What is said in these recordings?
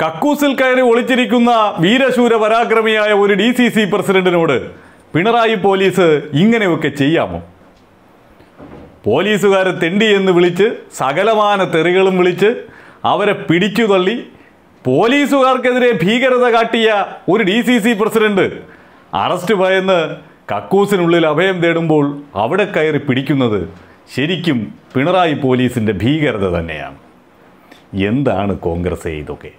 കക്കൂസിൽ കയറി ഒളിച്ചിരിക്കുന്ന വീരശൂര പരാക്രമിയായ ഒരു ഡി സി സി പ്രസിഡന്റിനോട് പിണറായി പോലീസ് ഇങ്ങനെയൊക്കെ ചെയ്യാമോ പോലീസുകാരെ തെണ്ടി എന്ന് വിളിച്ച് സകലമാന തെറികളും വിളിച്ച് അവരെ പിടിച്ചു തള്ളി പോലീസുകാർക്കെതിരെ ഭീകരത കാട്ടിയ ഒരു D C C president arrest ഭയന്ന് കക്കൂസിനുള്ളിൽ അഭയം തേടുമ്പോൾ അവിടെ കയറി പിടിക്കുന്നത് ശരിക്കും പിണറായി പോലീസിന്റെ ഭീകരത തന്നെയാണ് എന്താണ് കോൺഗ്രസ് ഇതൊക്കെ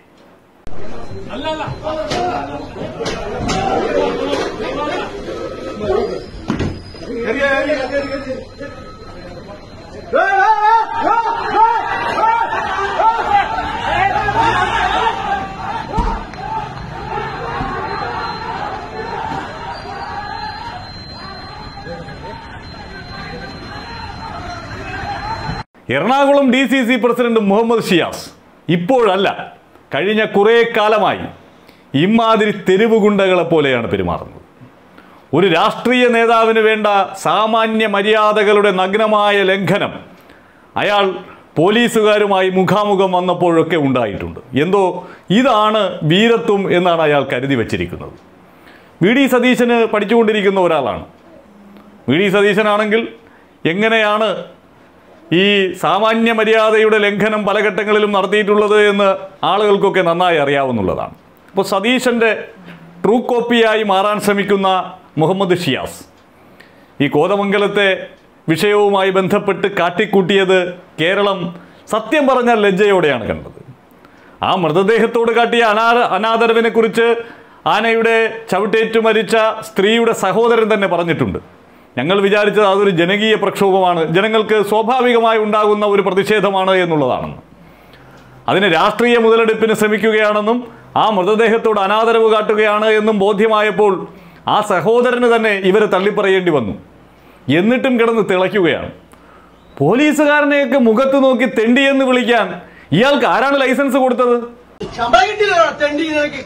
Ernakulam D C C president Muhammad Shiyas ഇപ്പോഴല്ല കഴിഞ്ഞ കുറേ കാലമായി ഇമാതിരി തെരുവ് ഗുണ്ടകളെ പോലെയാണ് പെരുമാറുന്നത് ഒരു രാഷ്ട്രീയ നേതാവിന് വേണ്ട സാമാന്യ മര്യാദകളുടെ നഗ്നമായ ലംഘനം അയാൾ പോലീസുകാരുമായി മുഖാമുഖം വന്നപ്പോഴൊക്കെ ഉണ്ടായിട്ടുണ്ട് എന്തോ ഇതാണ് വീരത്വം എന്നാണ് അയാൾ കരുതി വച്ചിരിക്കുന്നത് വി ഡി സതീശന് പഠിച്ചുകൊണ്ടിരിക്കുന്ന ഒരാളാണ് വി ഡി സതീശനാണെങ്കിൽ എങ്ങനെയാണ് ഈ സാമാന്യ മര്യാദയുടെ ലംഘനം പല ഘട്ടങ്ങളിലും നടത്തിയിട്ടുള്ളത് എന്ന് ആളുകൾക്കൊക്കെ നന്നായി അറിയാവുന്നുള്ളതാണ് അപ്പോൾ സതീശൻ്റെ ട്രൂ കോപ്പിയായി മാറാൻ ശ്രമിക്കുന്ന മുഹമ്മദ് ഷിയാസ് ഈ കോതമംഗലത്തെ വിഷയവുമായി ബന്ധപ്പെട്ട് കാട്ടിക്കൂട്ടിയത് കേരളം സത്യം പറഞ്ഞാൽ ലജ്ജയോടെയാണ് കണ്ടത് ആ മൃതദേഹത്തോട് കാട്ടിയ അനാ അനാദരവിനെ കുറിച്ച് ആനയുടെ ചവിട്ടേറ്റു മരിച്ച സ്ത്രീയുടെ സഹോദരൻ തന്നെ പറഞ്ഞിട്ടുണ്ട് ഞങ്ങൾ വിചാരിച്ചത് അതൊരു ജനകീയ പ്രക്ഷോഭമാണ് ജനങ്ങൾക്ക് സ്വാഭാവികമായി ഉണ്ടാകുന്ന ഒരു പ്രതിഷേധമാണ് എന്നുള്ളതാണെന്ന് അതിന് രാഷ്ട്രീയ മുതലെടുപ്പിന് ശ്രമിക്കുകയാണെന്നും ആ മൃതദേഹത്തോട് അനാദരവ് കാട്ടുകയാണ് എന്നും ബോധ്യമായപ്പോൾ ആ സഹോദരന് തന്നെ ഇവരെ തള്ളിപ്പറയേണ്ടി വന്നു എന്നിട്ടും കിടന്ന് തിളയ്ക്കുകയാണ് പോലീസുകാരനെയൊക്കെ മുഖത്ത് നോക്കി തെണ്ടിയെന്ന് വിളിക്കാൻ ഇയാൾക്ക് ആരാണ് ലൈസൻസ് കൊടുത്തത് ശമ്പളം കിട്ടിയില്ല തെണ്ടി നിനക്ക്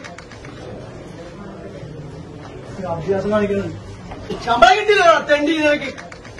അഭ്യാസം കാണിക്കുന്നത് ശമ്പളം കിട്ടിയില്ല തെണ്ടി നിനക്ക്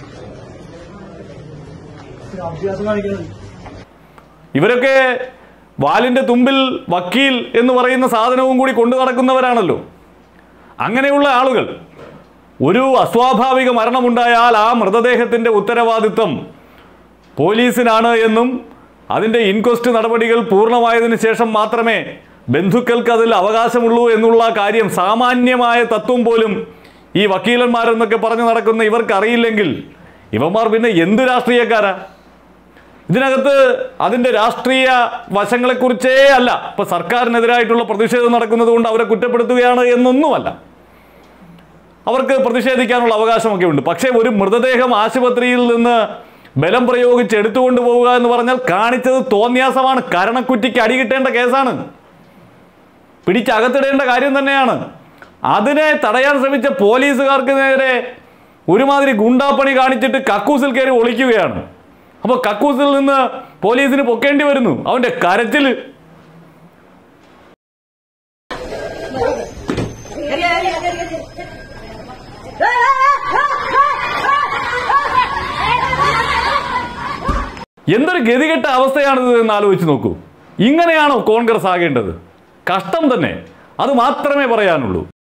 അഭ്യാസം കാണിക്കുന്നത് ഇവരൊക്കെ വാലിന്റെ തുമ്പിൽ വക്കീൽ എന്ന് പറയുന്ന സാധനവും കൂടി കൊണ്ടു നടക്കുന്നവരാണല്ലോ അങ്ങനെയുള്ള ആളുകൾ ഒരു അസ്വാഭാവിക മരണമുണ്ടായാൽ ആ മൃതദേഹത്തിന്റെ ഉത്തരവാദിത്വം പോലീസിനാണ് എന്നും അതിൻ്റെ ഇൻക്വസ്റ്റ് നടപടികൾ പൂർണ്ണമായതിനു ശേഷം മാത്രമേ ബന്ധുക്കൾക്ക് അതിൽ അവകാശമുള്ളൂ എന്നുള്ള കാര്യം സാമാന്യമായ തത്വം പോലും ഈ വക്കീലന്മാരെന്നൊക്കെ പറഞ്ഞു നടക്കുന്ന ഇവർക്ക് അറിയില്ലെങ്കിൽ ഇവന്മാർ പിന്നെ എന്ത് രാഷ്ട്രീയക്കാരാ ഇതിനകത്ത് അതിൻ്റെ രാഷ്ട്രീയ വശങ്ങളെക്കുറിച്ചേ അല്ല ഇപ്പൊ സർക്കാരിനെതിരായിട്ടുള്ള പ്രതിഷേധം നടക്കുന്നത് കൊണ്ട് അവരെ കുറ്റപ്പെടുത്തുകയാണ് എന്നൊന്നുമല്ല അവർക്ക് പ്രതിഷേധിക്കാനുള്ള അവകാശമൊക്കെ ഉണ്ട് പക്ഷേ ഒരു മൃതദേഹം ആശുപത്രിയിൽ നിന്ന് ബലം പ്രയോഗിച്ച് എടുത്തുകൊണ്ട് പോവുക എന്ന് പറഞ്ഞാൽ കാണിച്ചത് തോന്നിയാസമാണ് കരണക്കുറ്റിക്ക് അടി കിട്ടേണ്ട കേസാണ് പിടിച്ചകത്തിടേണ്ട കാര്യം തന്നെയാണ് അതിനെ തടയാൻ ശ്രമിച്ച പോലീസുകാർക്ക് നേരെ ഒരുമാതിരി ഗുണ്ടാപ്പണി കാണിച്ചിട്ട് കക്കൂസിൽ കയറി ഒളിക്കുകയാണ് അപ്പോൾ കക്കൂസിൽ നിന്ന് പോലീസിന് പൊക്കേണ്ടി വരുന്നു അവന്റെ കരച്ചില് എന്തൊരു ഗതികെട്ട അവസ്ഥയാണിത് എന്ന് ആലോചിച്ച് നോക്കൂ ഇങ്ങനെയാണോ കോൺഗ്രസ് ആകേണ്ടത് കഷ്ടം തന്നെ അത് മാത്രമേ പറയാനുള്ളൂ